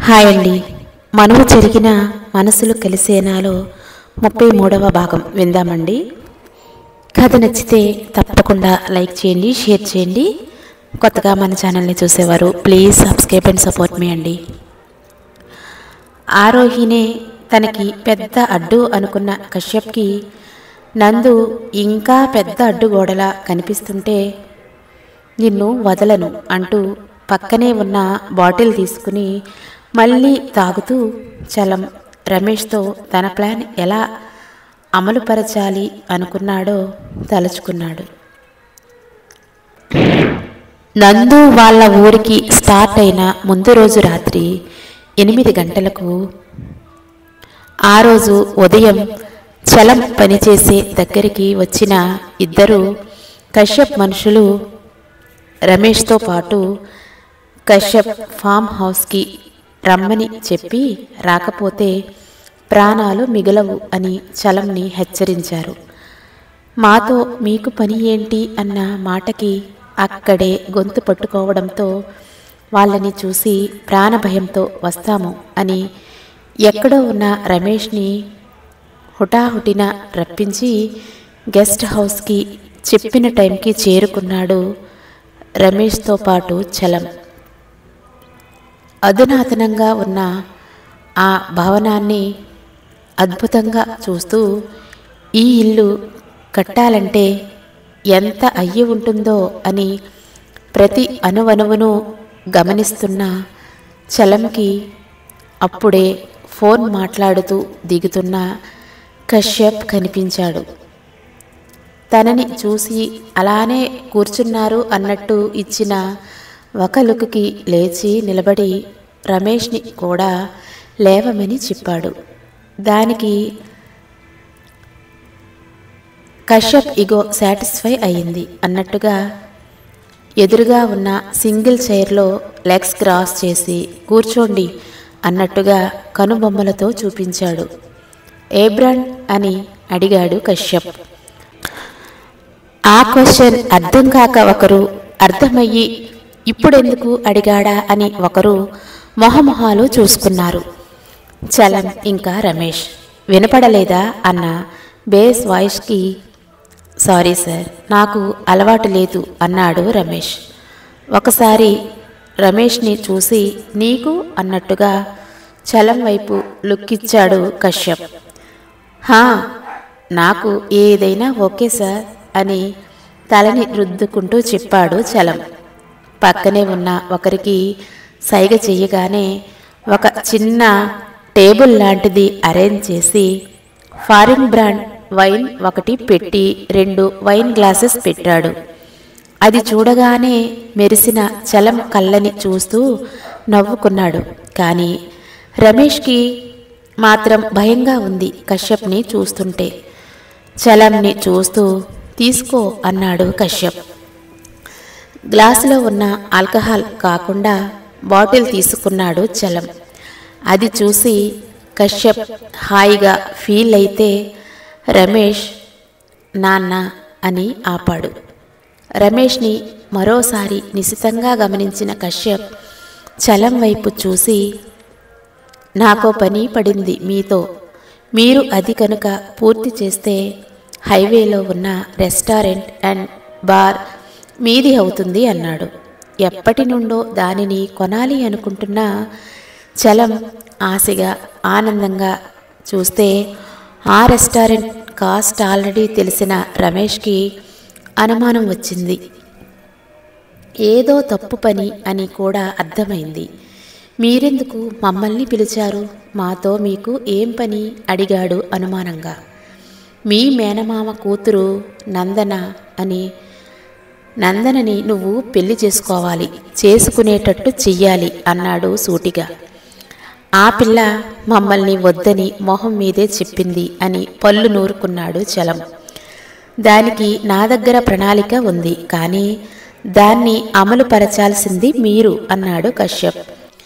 hi అండి మనము జరిగిన మనసులు కలిసేనాలో ముప్పై మూడవ భాగం విందామండి కథ నచ్చితే తప్పకుండా లైక్ చేయండి షేర్ చేయండి కొత్తగా మన ఛానల్ని చూసేవారు ప్లీజ్ సబ్స్క్రైబ్ అండ్ సపోర్ట్ మీ అండి ఆరోహినే తనకి పెద్ద అడ్డు అనుకున్న కశ్యప్కి నందు ఇంకా పెద్ద అడ్డుగోడలా కనిపిస్తుంటే నిన్ను వదలను అంటూ పక్కనే ఉన్న బాటిల్ తీసుకుని మళ్ళీ తాగుతూ చలం రమేష్తో తన ప్లాన్ ఎలా అమలుపరచాలి అనుకున్నాడో తలుచుకున్నాడు నందు వాళ్ళ ఊరికి స్టార్ట్ అయిన ముందు రోజు రాత్రి ఎనిమిది గంటలకు ఆ రోజు ఉదయం చలం పనిచేసే దగ్గరికి వచ్చిన ఇద్దరు కశ్యప్ మనుషులు రమేష్తో పాటు కశ్యప్ ఫామ్ హౌస్కి రమ్మని చెప్పి రాకపోతే ప్రాణాలు మిగలవు అని చలంని హెచ్చరించారు మాతో మీకు పని ఏంటి అన్న మాటకి అక్కడే గొంతు పట్టుకోవడంతో వాళ్ళని చూసి ప్రాణభయంతో వస్తాము అని ఎక్కడో ఉన్న రమేష్ని హుటాహుటిన రప్పించి గెస్ట్ హౌస్కి చెప్పిన టైంకి చేరుకున్నాడు రమేష్తో పాటు చలం అధునాతనంగా ఉన్న ఆ భవనాన్ని అద్భుతంగా చూస్తూ ఈ ఇల్లు కట్టాలంటే ఎంత అయ్యి ఉంటుందో అని ప్రతి అణువణువును గమనిస్తున్న చలంకి అప్పుడే ఫోన్ మాట్లాడుతూ దిగుతున్న కశ్యప్ కనిపించాడు తనని చూసి అలానే కూర్చున్నారు అన్నట్టు ఇచ్చిన ఒక లుక్కి లేచి నిలబడి రమేష్ని కూడా లేవమని చెప్పాడు దానికి కశ్యప్ ఇగో సాటిస్ఫై అయింది అన్నట్టుగా ఎదురుగా ఉన్న సింగిల్ చైర్లో లెగ్స్ క్రాస్ చేసి కూర్చోండి అన్నట్టుగా కనుబొమ్మలతో చూపించాడు ఏ బ్రాండ్ అని అడిగాడు కశ్యప్ ఆ క్వశ్చన్ అర్థం కాక ఒకరు అర్థమయ్యి ఇప్పుడెందుకు అడిగాడా అని ఒకరు మొహమొహాలు చూసుకున్నారు చలం ఇంకా రమేష్ వినపడలేదా అన్న బేస్ వాయిస్కి సారీ సార్ నాకు అలవాటు లేదు అన్నాడు రమేష్ ఒకసారి రమేష్ని చూసి నీకు అన్నట్టుగా చలం వైపు లుక్కిచ్చాడు కశ్యప్ హా నాకు ఏదైనా ఓకే సార్ అని తలని రుద్దుకుంటూ చెప్పాడు చలం పక్కనే ఉన్న ఒకరికి సైగ చెయ్యగానే ఒక చిన్న టేబుల్ లాంటిది అరేంజ్ చేసి ఫారిన్ బ్రాండ్ వైన్ ఒకటి పెట్టి రెండు వైన్ గ్లాసెస్ పెట్టాడు అది చూడగానే మెరిసిన చలం కళ్ళని చూస్తూ నవ్వుకున్నాడు కానీ రమేష్కి మాత్రం భయంగా ఉంది కశ్యప్ని చూస్తుంటే చలంని చూస్తూ తీసుకో అన్నాడు కశ్యప్ గ్లాసులో ఉన్న ఆల్కహాల్ కాకుండా బాటిల్ తీసుకున్నాడు చలం అది చూసి కశ్యప్ హాయిగా ఫీల్ అయితే రమేష్ నాన్న అని ఆపాడు రమేష్ని మరోసారి నిశితంగా గమనించిన కశ్యప్ చలం వైపు చూసి నాకో పని పడింది మీతో మీరు అది కనుక పూర్తి చేస్తే హైవేలో ఉన్న రెస్టారెంట్ అండ్ బార్ మీది అవుతుంది అన్నాడు ఎప్పటి నుండో దానిని కొనాలి అనుకుంటున్న చలం ఆశగా ఆనందంగా చూస్తే ఆ రెస్టారెంట్ కాస్ట్ ఆల్రెడీ తెలిసిన రమేష్కి అనుమానం వచ్చింది ఏదో తప్పు పని అని కూడా అర్థమైంది మీరెందుకు మమ్మల్ని పిలిచారు మాతో మీకు ఏం పని అడిగాడు అనుమానంగా మీ మేనమామ కూతురు నందన అని నందనని నువ్వు పెళ్లి చేసుకోవాలి చేసుకునేటట్టు చెయ్యాలి అన్నాడు సూటిగా ఆ పిల్ల మమ్మల్ని వద్దని మొహం మీదే చెప్పింది అని పళ్ళు నూరుకున్నాడు చలం దానికి నా దగ్గర ప్రణాళిక ఉంది కానీ దాన్ని అమలు పరచాల్సింది మీరు అన్నాడు కశ్యప్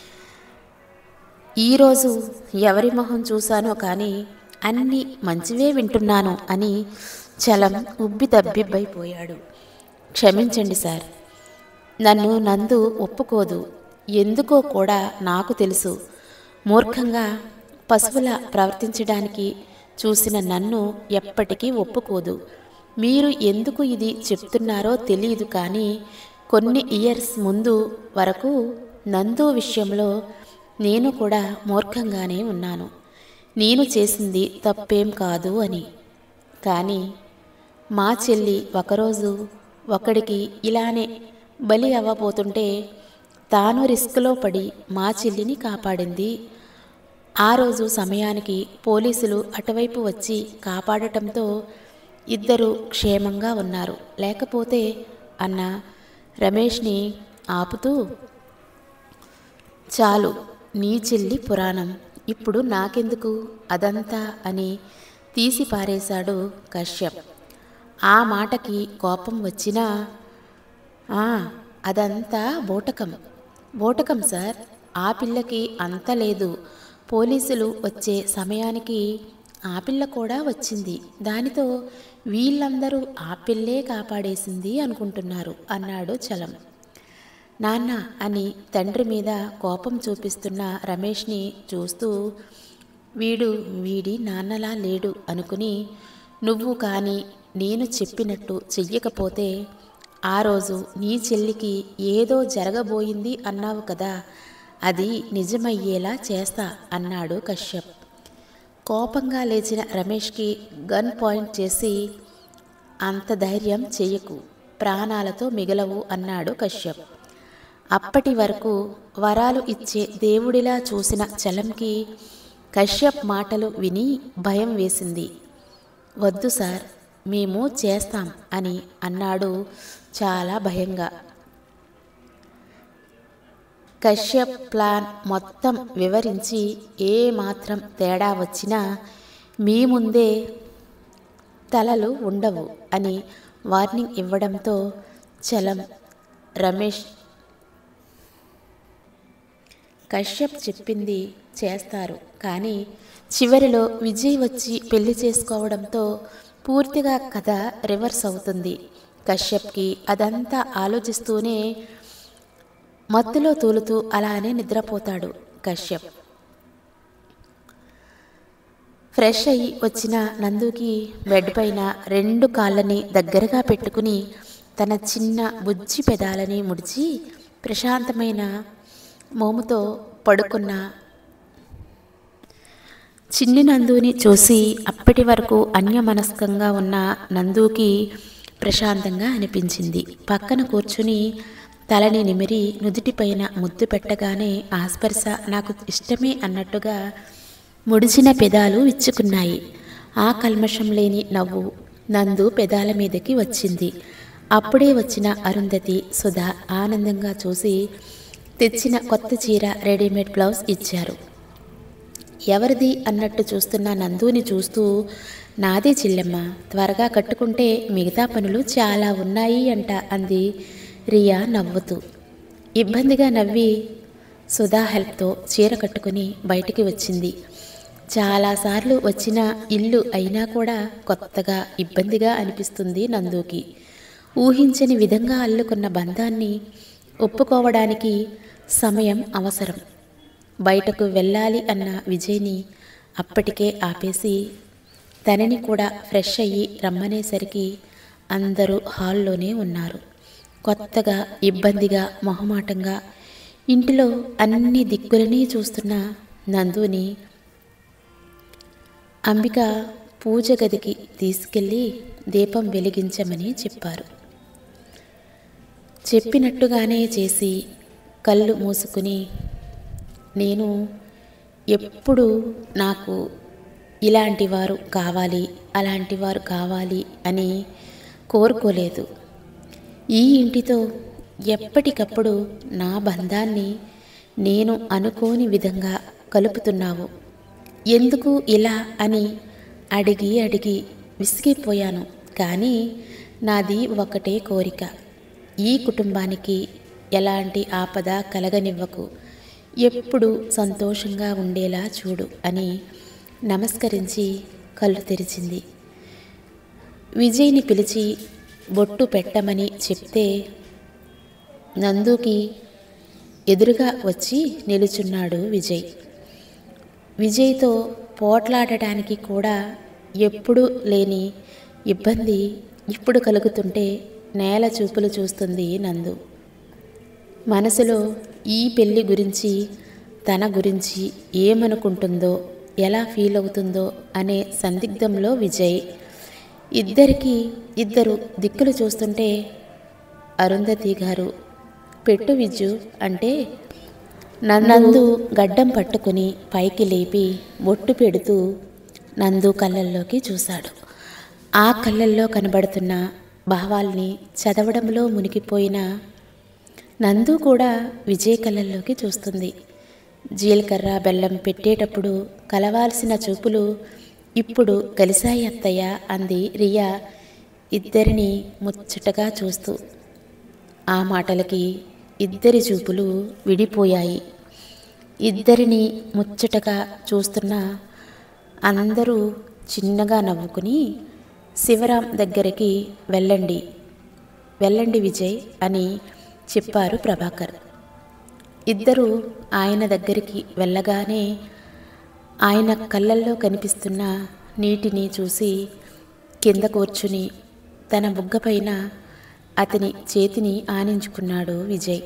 ఈరోజు ఎవరి మొహం చూశానో కానీ అన్నీ మంచివే వింటున్నాను అని చలం ఉబ్బి తబ్బిబ్బైపోయాడు క్షమించండి సార్ నన్ను నందు ఒప్పుకోదు ఎందుకో కూడా నాకు తెలుసు మూర్ఖంగా పశువుల ప్రవర్తించడానికి చూసిన నన్ను ఎప్పటికీ ఒప్పుకోదు మీరు ఎందుకు ఇది చెప్తున్నారో తెలియదు కానీ కొన్ని ఇయర్స్ ముందు వరకు నందు విషయంలో నేను కూడా మూర్ఖంగానే ఉన్నాను నేను చేసింది తప్పేం కాదు అని కానీ మా చెల్లి ఒకరోజు ఒకడికి ఇలానే బలి అవ్వబోతుంటే తాను రిస్క్లో పడి మా చెల్లిని కాపాడింది ఆ రోజు సమయానికి పోలీసులు అటువైపు వచ్చి కాపాడటంతో ఇద్దరు క్షేమంగా ఉన్నారు లేకపోతే అన్న రమేష్ని ఆపుతూ చాలు నీ చెల్లి పురాణం ఇప్పుడు నాకెందుకు అదంతా అని తీసి పారేశాడు కశ్యప్ ఆ మాటకి కోపం వచ్చినా "ఆ, అదంతా బోటకం బోటకం సార్ ఆ పిల్లకి అంత లేదు పోలీసులు వచ్చే సమయానికి ఆ పిల్ల కూడా వచ్చింది దానితో వీళ్ళందరూ ఆ పిల్లే కాపాడేసింది అనుకుంటున్నారు అన్నాడు చలం నాన్న అని తండ్రి మీద కోపం చూపిస్తున్న రమేష్ని చూస్తూ వీడు వీడి నాన్నలా లేడు అనుకుని నువ్వు కానీ నేను చెప్పినట్టు చెయ్యకపోతే ఆ రోజు నీ చెల్లికి ఏదో జరగబోయింది అన్నావు కదా అది నిజమయ్యేలా చేస్తా అన్నాడు కశ్యప్ కోపంగా లేచిన రమేష్కి గన్ పాయింట్ చేసి అంత ధైర్యం చెయ్యకు ప్రాణాలతో మిగలవు అన్నాడు కశ్యప్ అప్పటి వరకు వరాలు ఇచ్చే దేవుడిలా చూసిన చలంకి కశ్యప్ మాటలు విని భయం వేసింది వద్దు సార్ మేము చేస్తాం అని అన్నాడు చాలా భయంగా కశ్యప్ ప్లాన్ మొత్తం వివరించి ఏ మాత్రం తేడా వచ్చినా మీ ముందే తలలు ఉండవు అని వార్నింగ్ ఇవ్వడంతో చలం రమేష్ కశ్యప్ చెప్పింది చేస్తారు కానీ చివరిలో విజయ్ వచ్చి పెళ్లి చేసుకోవడంతో పూర్తిగా కథ రివర్స్ అవుతుంది కశ్యప్కి అదంతా ఆలోచిస్తూనే మత్తులో తూలుతూ అలానే నిద్రపోతాడు కశ్యప్ ఫ్రెష్ అయ్యి వచ్చిన నందుకి బెడ్ పైన రెండు కాళ్ళని దగ్గరగా పెట్టుకుని తన చిన్న బుజ్జి పెదాలని ముడిచి ప్రశాంతమైన మోముతో పడుకున్న చిన్ని నందుని చూసి అప్పటి వరకు అన్యమనస్కంగా ఉన్న నందుకి ప్రశాంతంగా అనిపించింది పక్కన కూర్చుని తలని నిమిరి నుదుటిపైన ముద్దు పెట్టగానే ఆ స్పర్శ నాకు ఇష్టమే అన్నట్టుగా ముడిచిన పెదాలు విచ్చుకున్నాయి ఆ కల్మషం లేని నవ్వు నందు పెదాల మీదకి వచ్చింది అప్పుడే వచ్చిన అరుంధతి సుధా ఆనందంగా చూసి తెచ్చిన కొత్త చీర రెడీమేడ్ బ్లౌజ్ ఇచ్చారు ఎవరిది అన్నట్టు చూస్తున్న నందుని చూస్తూ నాదే చెల్లెమ్మ త్వరగా కట్టుకుంటే మిగతా పనులు చాలా ఉన్నాయి అంట అంది రియా నవ్వుతూ ఇబ్బందిగా నవ్వి సుధా హెల్ప్తో చీర కట్టుకుని బయటికి వచ్చింది చాలాసార్లు వచ్చిన ఇల్లు అయినా కూడా కొత్తగా ఇబ్బందిగా అనిపిస్తుంది నందుకి ఊహించని విధంగా అల్లుకున్న బంధాన్ని ఒప్పుకోవడానికి సమయం అవసరం బయటకు వెళ్ళాలి అన్న విజయ్ని అప్పటికే ఆపేసి తనని కూడా ఫ్రెష్ అయ్యి రమ్మనేసరికి అందరూ హాల్లోనే ఉన్నారు కొత్తగా ఇబ్బందిగా మొహమాటంగా ఇంటిలో అన్ని దిక్కులని చూస్తున్న నందుని అంబిక పూజ గదికి తీసుకెళ్ళి దీపం వెలిగించమని చెప్పారు చెప్పినట్టుగానే చేసి కళ్ళు మూసుకుని నేను ఎప్పుడు నాకు ఇలాంటి వారు కావాలి అలాంటి వారు కావాలి అని కోరుకోలేదు ఈ ఇంటితో ఎప్పటికప్పుడు నా బంధాన్ని నేను అనుకోని విధంగా కలుపుతున్నావు ఎందుకు ఇలా అని అడిగి అడిగి విసిగిపోయాను కానీ నాది ఒకటే కోరిక ఈ కుటుంబానికి ఎలాంటి ఆపద కలగనివ్వకు ఎప్పుడు సంతోషంగా ఉండేలా చూడు అని నమస్కరించి కళ్ళు తెరిచింది విజయ్ని పిలిచి బొట్టు పెట్టమని చెప్తే నందుకి ఎదురుగా వచ్చి నిలుచున్నాడు విజయ్ విజయ్తో పోట్లాడటానికి కూడా ఎప్పుడూ లేని ఇబ్బంది ఇప్పుడు కలుగుతుంటే నేల చూపులు చూస్తుంది నందు మనసులో ఈ పెళ్లి గురించి తన గురించి ఏమనుకుంటుందో ఎలా ఫీల్ అవుతుందో అనే సందిగ్ధంలో విజయ్ ఇద్దరికి ఇద్దరు దిక్కులు చూస్తుంటే అరుంధతి గారు పెట్టు విజ్జు అంటే నందు గడ్డం పట్టుకుని పైకి లేపి బొట్టు పెడుతూ నందు కళ్ళల్లోకి చూశాడు ఆ కళ్ళల్లో కనబడుతున్న భావాల్ని చదవడంలో మునిగిపోయిన నందు కూడా విజయ్ కళ్ళల్లోకి చూస్తుంది జీలకర్ర బెల్లం పెట్టేటప్పుడు కలవాల్సిన చూపులు ఇప్పుడు కలిశాయి అత్తయ్య అంది రియా ఇద్దరిని ముచ్చటగా చూస్తూ ఆ మాటలకి ఇద్దరి చూపులు విడిపోయాయి ఇద్దరిని ముచ్చటగా చూస్తున్న అందరూ చిన్నగా నవ్వుకుని శివరాం దగ్గరికి వెళ్ళండి వెళ్ళండి విజయ్ అని చెప్పారు ప్రభాకర్ ఇద్దరు ఆయన దగ్గరికి వెళ్ళగానే ఆయన కళ్ళల్లో కనిపిస్తున్న నీటిని చూసి కింద కూర్చుని తన బుగ్గపైన అతని చేతిని ఆనించుకున్నాడు విజయ్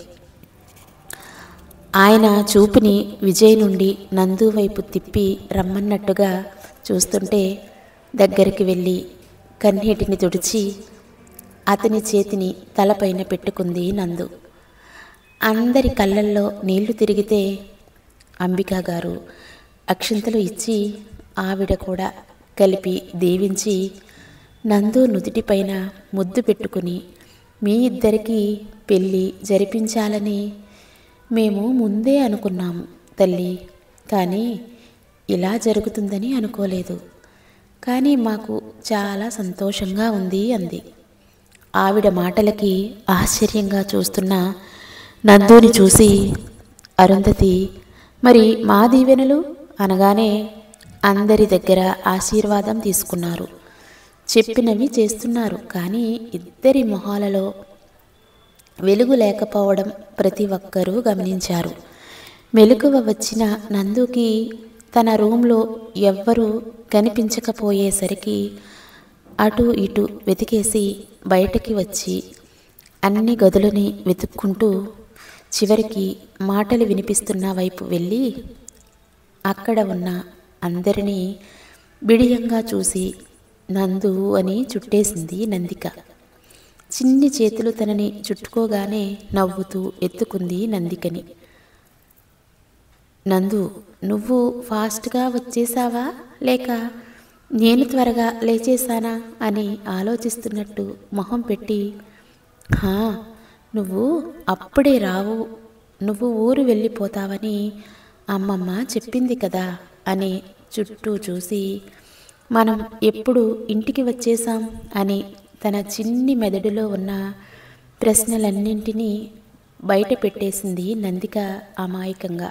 ఆయన చూపుని విజయ్ నుండి నందు వైపు తిప్పి రమ్మన్నట్టుగా చూస్తుంటే దగ్గరికి వెళ్ళి కన్నీటిని తుడిచి అతని చేతిని తలపైన పెట్టుకుంది నందు అందరి కళ్ళల్లో నీళ్లు తిరిగితే అంబికా గారు అక్షింతలు ఇచ్చి ఆవిడ కూడా కలిపి దీవించి నందు నుదుటిపైన ముద్దు పెట్టుకుని మీ ఇద్దరికీ పెళ్ళి జరిపించాలని మేము ముందే అనుకున్నాము తల్లి కానీ ఇలా జరుగుతుందని అనుకోలేదు కానీ మాకు చాలా సంతోషంగా ఉంది అంది ఆవిడ మాటలకి ఆశ్చర్యంగా చూస్తున్న నందుని చూసి అరుంధతి మరి మా దీవెనలు అనగానే అందరి దగ్గర ఆశీర్వాదం తీసుకున్నారు చెప్పినవి చేస్తున్నారు కానీ ఇద్దరి మొహాలలో వెలుగు లేకపోవడం ప్రతి ఒక్కరూ గమనించారు మెలకువ వచ్చిన నందుకి తన రూమ్లో ఎవ్వరూ కనిపించకపోయేసరికి అటు ఇటు వెతికేసి బయటకి వచ్చి అన్ని గదులని వెతుక్కుంటూ చివరికి మాటలు వినిపిస్తున్న వైపు వెళ్ళి అక్కడ ఉన్న అందరినీ బిడియంగా చూసి నందు అని చుట్టేసింది నందిక చిన్ని చేతులు తనని చుట్టుకోగానే నవ్వుతూ ఎత్తుకుంది నందికని నందు నువ్వు ఫాస్ట్గా వచ్చేసావా లేక నేను త్వరగా లేచేశానా అని ఆలోచిస్తున్నట్టు మొహం పెట్టి హా నువ్వు అప్పుడే రావు నువ్వు ఊరు వెళ్ళిపోతావని అమ్మమ్మ చెప్పింది కదా అని చుట్టూ చూసి మనం ఎప్పుడు ఇంటికి వచ్చేసాం అని తన చిన్ని మెదడులో ఉన్న ప్రశ్నలన్నింటినీ బయట పెట్టేసింది నందిక అమాయకంగా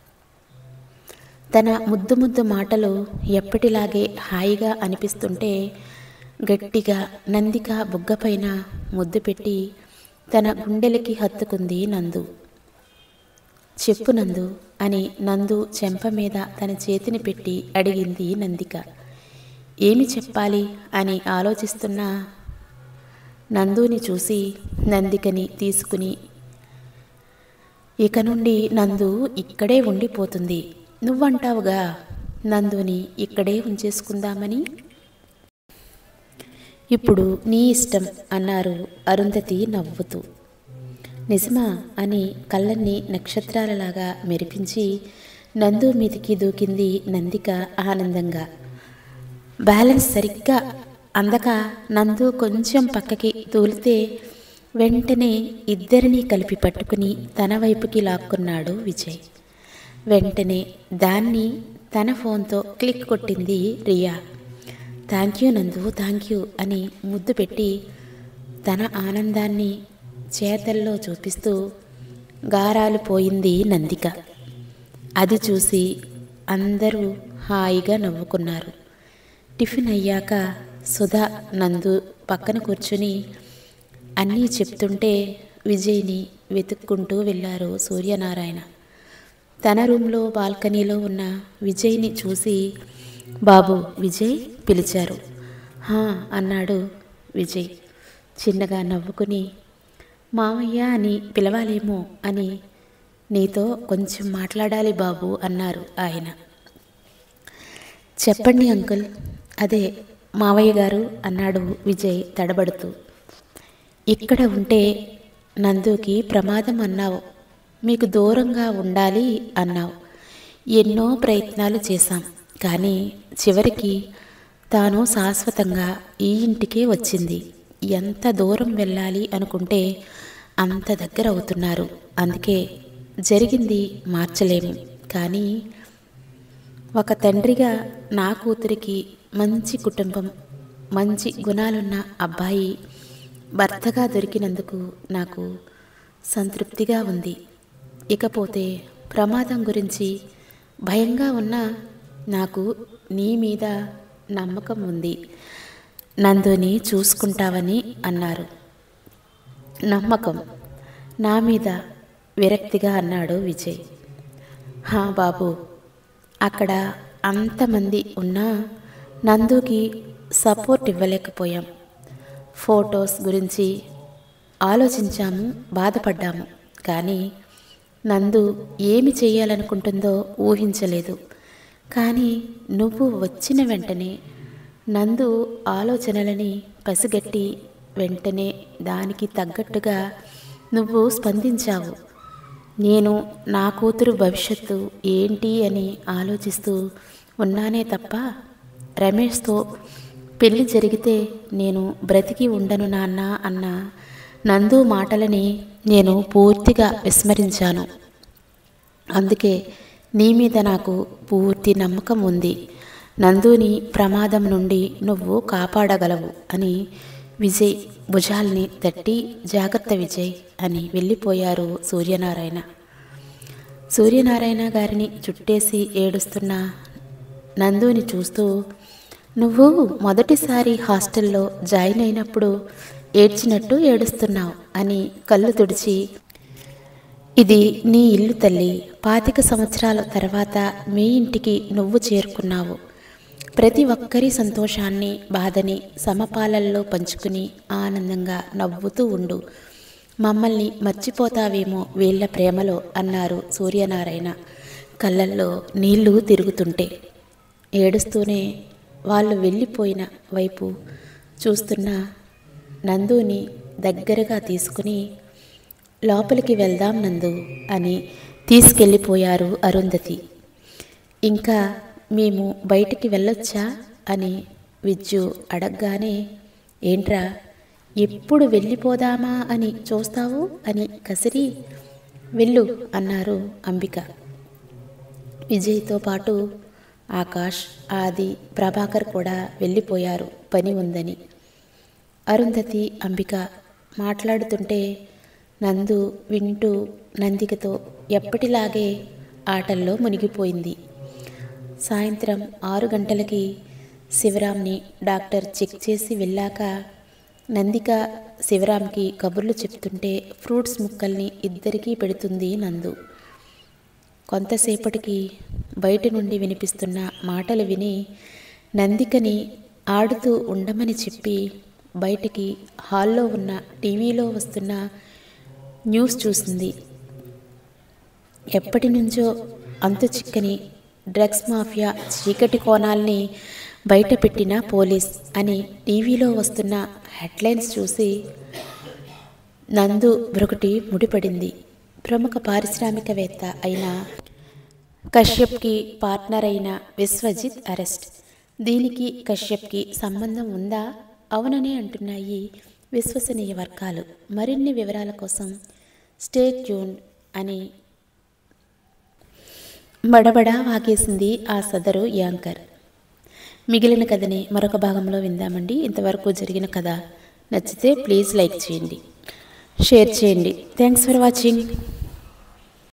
తన ముద్దు ముద్దు మాటలు ఎప్పటిలాగే హాయిగా అనిపిస్తుంటే గట్టిగా నందిక బుగ్గపైన ముద్దు పెట్టి తన గుండెలకి హత్తుకుంది నందు చెప్పు నందు అని నందు చెంప మీద తన చేతిని పెట్టి అడిగింది నందిక ఏమి చెప్పాలి అని ఆలోచిస్తున్న నందుని చూసి నందికని తీసుకుని ఇక నుండి నందు ఇక్కడే ఉండిపోతుంది నువ్వంటావుగా నందుని ఇక్కడే ఉంచేసుకుందామని ఇప్పుడు నీ ఇష్టం అన్నారు అరుంధతి నవ్వుతూ నిజమా అని కళ్ళన్ని నక్షత్రాలలాగా మెరిపించి నందు మీదికి దూకింది నందిక ఆనందంగా బ్యాలెన్స్ సరిగ్గా అందక నందు కొంచెం పక్కకి తూలితే వెంటనే ఇద్దరినీ కలిపి పట్టుకుని తన వైపుకి లాక్కున్నాడు విజయ్ వెంటనే దాన్ని తన ఫోన్తో క్లిక్ కొట్టింది Riya thank you Nandu thank you అని ముద్దు పెట్టి తన ఆనందాన్ని చేతల్లో చూపిస్తూ గారాలు పోయింది నందిక అది చూసి అందరూ హాయిగా నవ్వుకున్నారు టిఫిన్ అయ్యాక సుధా నందు పక్కన కూర్చుని అన్నీ చెప్తుంటే విజయ్ని వెతుక్కుంటూ వెళ్ళారు సూర్యనారాయణ తన రూమ్లో బాల్కనీలో ఉన్న విజయ్ని చూసి బాబు విజయ్ పిలిచారు హా అన్నాడు విజయ్ చిన్నగా నవ్వుకుని మామయ్య అని పిలవాలేమో అని నీతో కొంచెం మాట్లాడాలి బాబు అన్నారు ఆయన చెప్పండి అంకుల్ అదే మావయ్య గారు అన్నాడు విజయ్ తడబడుతూ ఇక్కడ ఉంటే నందుకి ప్రమాదం అన్నావు మీకు దూరంగా ఉండాలి అన్నావు ఎన్నో ప్రయత్నాలు చేశాం కానీ చివరికి తాను శాశ్వతంగా ఈ ఇంటికే వచ్చింది ఎంత దూరం వెళ్ళాలి అనుకుంటే అంత దగ్గర అవుతున్నారు అందుకే జరిగింది మార్చలేము కానీ ఒక తండ్రిగా నా కూతురికి మంచి కుటుంబం మంచి గుణాలున్న అబ్బాయి భర్తగా దొరికినందుకు నాకు సంతృప్తిగా ఉంది ఇకపోతే ప్రమాదం గురించి భయంగా ఉన్నా నాకు నీ మీద నమ్మకం ఉంది నందుని చూసుకుంటావని అన్నారు నమ్మకం నా మీద విరక్తిగా అన్నాడు విజయ్ హా బాబు అక్కడ అంతమంది ఉన్నా నందుకి సపోర్ట్ ఇవ్వలేకపోయాం ఫొటోస్ గురించి ఆలోచించాము బాధపడ్డాము కానీ నందు ఏమి చేయాలనుకుంటుందో ఊహించలేదు కానీ నువ్వు వచ్చిన వెంటనే నందు ఆలోచనలని పసిగట్టి వెంటనే దానికి తగ్గట్టుగా నువ్వు స్పందించావు నేను నా కూతురు భవిష్యత్తు ఏంటి అని ఆలోచిస్తూ ఉన్నానే తప్ప రమేష్తో పెళ్లి జరిగితే నేను బ్రతికి ఉండను నాన్న అన్న నందు మాటలని నేను పూర్తిగా విస్మరించాను అందుకే నీ మీద నాకు పూర్తి నమ్మకం ఉంది నందుని ప్రమాదం నుండి నువ్వు కాపాడగలవు అని విజయ్ భుజాల్ని తట్టి జాగ్రత్త విజయ్ అని వెళ్ళిపోయారు సూర్యనారాయణ సూర్యనారాయణ గారిని చుట్టేసి ఏడుస్తున్న నందుని చూస్తూ నువ్వు మొదటిసారి హాస్టల్లో జాయిన్ అయినప్పుడు ఏడ్చినట్టు ఏడుస్తున్నావు అని కళ్ళు తుడిచి ఇది నీ ఇల్లు తల్లి పాతిక సంవత్సరాల తర్వాత మీ ఇంటికి నువ్వు చేరుకున్నావు ప్రతి ఒక్కరి సంతోషాన్ని బాధని సమపాలల్లో పంచుకుని ఆనందంగా నవ్వుతూ ఉండు మమ్మల్ని మర్చిపోతావేమో వీళ్ళ ప్రేమలో అన్నారు సూర్యనారాయణ కళ్ళల్లో నీళ్లు తిరుగుతుంటే ఏడుస్తూనే వాళ్ళు వెళ్ళిపోయిన వైపు చూస్తున్న నందుని దగ్గరగా తీసుకుని లోపలికి వెళ్దాం నందు అని తీసుకెళ్ళిపోయారు అరుంధతి ఇంకా మేము బయటికి వెళ్ళొచ్చా అని విజ్జు అడగగానే ఏంట్రా ఎప్పుడు వెళ్ళిపోదామా అని చూస్తావు అని కసిరి వెళ్ళు అన్నారు అంబిక విజయ్తో పాటు ఆకాష్ ఆది ప్రభాకర్ కూడా వెళ్ళిపోయారు పని ఉందని అరుంధతి అంబిక మాట్లాడుతుంటే నందు వింటూ నందికతో ఎప్పటిలాగే ఆటల్లో మునిగిపోయింది సాయంత్రం ఆరు గంటలకి శివరాంని డాక్టర్ చెక్ చేసి వెళ్ళాక నందిక శివరాంకి కబుర్లు చెప్తుంటే ఫ్రూట్స్ ముక్కల్ని ఇద్దరికీ పెడుతుంది నందు కొంతసేపటికి బయట నుండి వినిపిస్తున్న మాటలు విని నందికని ఆడుతూ ఉండమని చెప్పి బయటికి హాల్లో ఉన్న టీవీలో వస్తున్న న్యూస్ చూసింది ఎప్పటి నుంచో అంతు చిక్కని డ్రగ్స్ మాఫియా చీకటి కోణాల్ని బయటపెట్టిన పోలీస్ అని టీవీలో వస్తున్న హెడ్లైన్స్ చూసి నందు బ్రొకటి ముడిపడింది ప్రముఖ పారిశ్రామికవేత్త అయిన కశ్యప్కి పార్ట్నర్ అయిన విశ్వజిత్ అరెస్ట్ దీనికి కశ్యప్కి సంబంధం ఉందా అవుననే అంటున్నాయి విశ్వసనీయ వర్గాలు మరిన్ని వివరాల కోసం స్టే ట్యూన్ అని బడబడా వాగేసింది ఆ సదరు యాంకర్ మిగిలిన కథని మరొక భాగంలో విందామండి ఇంతవరకు జరిగిన కథ నచ్చితే ప్లీజ్ లైక్ చేయండి షేర్ చేయండి థ్యాంక్స్ ఫర్ వాచింగ్